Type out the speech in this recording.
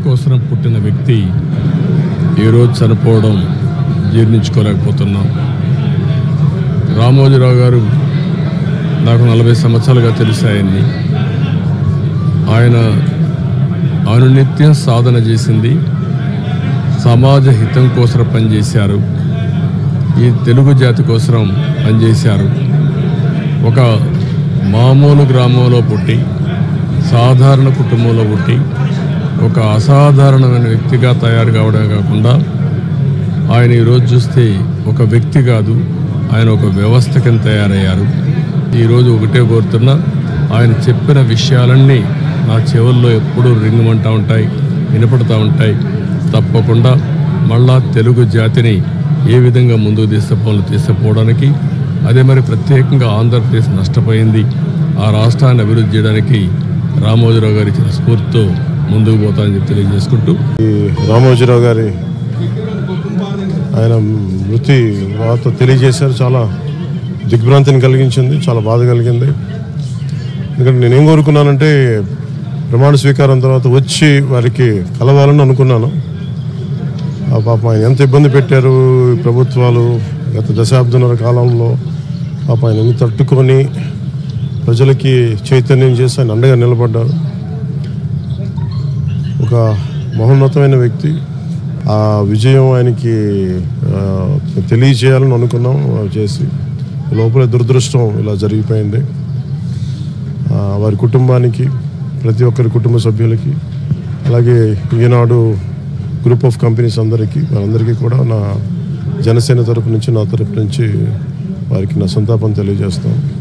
కోసం పుట్టిన వ్యక్తి ఈరోజు చనిపోవడం జీర్ణించుకోలేకపోతున్నాం రామోజీరావు గారు నాకు నలభై సంవత్సరాలుగా తెలుసు ఆయన్ని ఆయన అనునిత్యం సాధన చేసింది సమాజ హితం కోసం పనిచేశారు ఈ తెలుగు జాతి కోసం పనిచేశారు ఒక మామూలు గ్రామంలో పుట్టి సాధారణ కుటుంబంలో పుట్టి ఒక అసాధారణమైన వ్యక్తిగా తయారు కావడమే కాకుండా ఆయన ఈరోజు చూస్తే ఒక వ్యక్తి కాదు ఆయన ఒక వ్యవస్థ కింద తయారయ్యారు ఈరోజు ఒకటే కోరుతున్నా ఆయన చెప్పిన విషయాలన్నీ నా చెవుల్లో ఎప్పుడూ రింగమంటూ ఉంటాయి వినపడుతూ ఉంటాయి తప్పకుండా మళ్ళా తెలుగు జాతిని ఏ విధంగా ముందుకు తీసుకుపోవాలో తీసుకుపోవడానికి అదే మరి ప్రత్యేకంగా ఆంధ్రప్రదేశ్ నష్టపోయింది ఆ రాష్ట్రాన్ని అభివృద్ధి చేయడానికి రామోజీరావు గారు ఇచ్చిన స్ఫూర్తితో ముందుకు పోతానని చెప్పి తెలియజేసుకుంటూ ఈ రామోజీరావు గారి ఆయన మృతి వార్త తెలియజేశారు చాలా దిగ్భ్రాంతిని కలిగించింది చాలా బాధ కలిగింది ఎందుకంటే నేనేం కోరుకున్నానంటే ప్రమాణ స్వీకారం తర్వాత వచ్చి వారికి కలవాలని అనుకున్నాను ఆ పాపం ఆయన ఎంత ఇబ్బంది పెట్టారు ఈ ప్రభుత్వాలు గత దశాబ్దన్నర కాలంలో పాప ఆయన ఎన్ని తట్టుకొని ప్రజలకి చైతన్యం చేసి ఆయన అండగా నిలబడ్డారు ఒక మహోన్నతమైన వ్యక్తి ఆ విజయం ఆయనకి ఆ, తెలియజేయాలని అనుకున్నాం ఆ, చేసి లోపల దురదృష్టం ఇలా జరిగిపోయింది ఆ, వారి కుటుంబానికి ప్రతి ఒక్కరి కుటుంబ సభ్యులకి అలాగే ఈనాడు గ్రూప్ ఆఫ్ కంపెనీస్ అందరికీ వారందరికీ కూడా నా జనసేన తరపు నుంచి నా తరపు నుంచి వారికి నా సంతాపం తెలియజేస్తాం